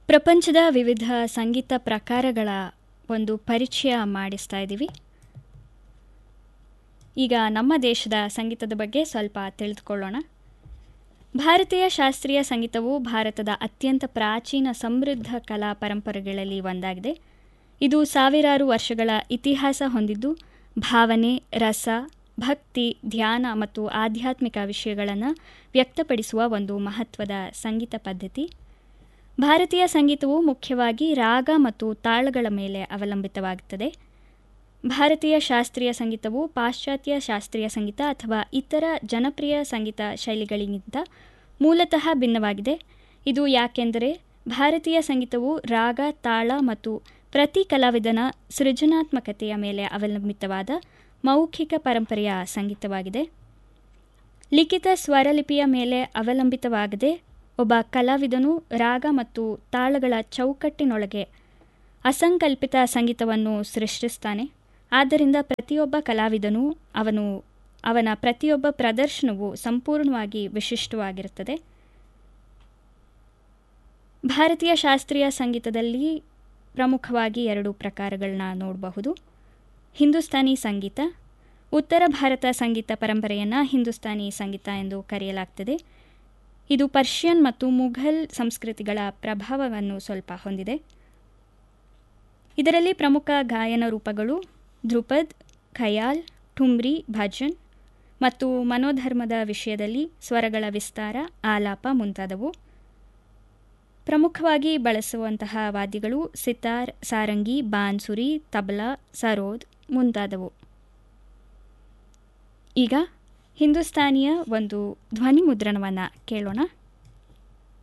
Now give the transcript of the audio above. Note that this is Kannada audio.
ಪ್ರಪಂಚದ ವಿವಿಧ ಸಂಗೀತ ಪ್ರಕಾರಗಳ ಒಂದು ಪರಿಚಯ ಮಾಡಿಸ್ತಾ ಇದ್ದೀವಿ ಈಗ ನಮ್ಮ ದೇಶದ ಸಂಗೀತದ ಬಗ್ಗೆ ಸ್ವಲ್ಪ ತಿಳಿದುಕೊಳ್ಳೋಣ ಭಾರತೀಯ ಶಾಸ್ತ್ರೀಯ ಸಂಗೀತವು ಭಾರತದ ಅತ್ಯಂತ ಪ್ರಾಚೀನ ಸಮೃದ್ಧ ಕಲಾ ಪರಂಪರೆಗಳಲ್ಲಿ ಒಂದಾಗಿದೆ ಇದು ಸಾವಿರಾರು ವರ್ಷಗಳ ಇತಿಹಾಸ ಹೊಂದಿದ್ದು ಭಾವನೆ ರಸ ಭಕ್ತಿ ಧ್ಯಾನ ಮತ್ತು ಆಧ್ಯಾತ್ಮಿಕ ವಿಷಯಗಳನ್ನು ವ್ಯಕ್ತಪಡಿಸುವ ಒಂದು ಮಹತ್ವದ ಸಂಗೀತ ಪದ್ಧತಿ ಭಾರತೀಯ ಸಂಗೀತವು ಮುಖ್ಯವಾಗಿ ರಾಗ ಮತ್ತು ತಾಳಗಳ ಮೇಲೆ ಅವಲಂಬಿತವಾಗುತ್ತದೆ ಭಾರತೀಯ ಶಾಸ್ತ್ರೀಯ ಸಂಗೀತವು ಪಾಶ್ಚಾತ್ಯ ಶಾಸ್ತ್ರೀಯ ಸಂಗೀತ ಅಥವಾ ಇತರ ಜನಪ್ರಿಯ ಸಂಗೀತ ಶೈಲಿಗಳಿಗಿಂತ ಮೂಲತಃ ಭಿನ್ನವಾಗಿದೆ ಇದು ಯಾಕೆಂದರೆ ಭಾರತೀಯ ಸಂಗೀತವು ರಾಗ ತಾಳ ಮತ್ತು ಪ್ರತಿ ಕಲಾವಿದನ ಸೃಜನಾತ್ಮಕತೆಯ ಮೇಲೆ ಅವಲಂಬಿತವಾದ ಮೌಖಿಕ ಪರಂಪರೆಯ ಸಂಗೀತವಾಗಿದೆ ಲಿಖಿತ ಸ್ವರಲಿಪಿಯ ಮೇಲೆ ಅವಲಂಬಿತವಾಗದೆ ಒಬ್ಬ ಕಲಾವಿದನು ರಾಗ ಮತ್ತು ತಾಳಗಳ ಚೌಕಟ್ಟಿನೊಳಗೆ ಅಸಂಕಲ್ಪಿತ ಸಂಗೀತವನ್ನು ಸೃಷ್ಟಿಸ್ತಾನೆ ಆದ್ದರಿಂದ ಪ್ರತಿಯೊಬ್ಬ ಕಲಾವಿದನು ಅವನು ಅವನ ಪ್ರತಿಯೊಬ್ಬ ಪ್ರದರ್ಶನವು ಸಂಪೂರ್ಣವಾಗಿ ವಿಶಿಷ್ಟವಾಗಿರುತ್ತದೆ ಭಾರತೀಯ ಶಾಸ್ತ್ರೀಯ ಸಂಗೀತದಲ್ಲಿ ಪ್ರಮುಖವಾಗಿ ಎರಡು ಪ್ರಕಾರಗಳನ್ನ ನೋಡಬಹುದು ಹಿಂದೂಸ್ತಾನಿ ಸಂಗೀತ ಉತ್ತರ ಭಾರತ ಸಂಗೀತ ಪರಂಪರೆಯನ್ನು ಹಿಂದೂಸ್ತಾನಿ ಸಂಗೀತ ಎಂದು ಕರೆಯಲಾಗ್ತದೆ ಇದು ಪರ್ಷಿಯನ್ ಮತ್ತು ಮುಘಲ್ ಸಂಸ್ಕೃತಿಗಳ ಪ್ರಭಾವವನ್ನು ಸ್ವಲ್ಪ ಹೊಂದಿದೆ ಇದರಲ್ಲಿ ಪ್ರಮುಖ ಗಾಯನ ರೂಪಗಳು ಧ್ರುಪದ್ ಖಯಾಲ್ ಠುಮ್ರಿ ಭಜನ್ ಮತ್ತು ಮನೋಧರ್ಮದ ವಿಷಯದಲ್ಲಿ ಸ್ವರಗಳ ವಿಸ್ತಾರ ಆಲಾಪ ಮುಂತಾದವು ಪ್ರಮುಖವಾಗಿ ಬಳಸುವಂತಹ ವಾದ್ಯಗಳು ಸಿತಾರ್ ಸಾರಂಗಿ ಬಾನ್ಸುರಿ ತಬಲಾ ಸರೋದ್ ಮುಂತಾದವು ಈಗ ಹಿಂದೂಸ್ತಾನಿಯ ಒಂದು ಧ್ವನಿ ಮುದ್ರಣವನ್ನು ಕೇಳೋಣ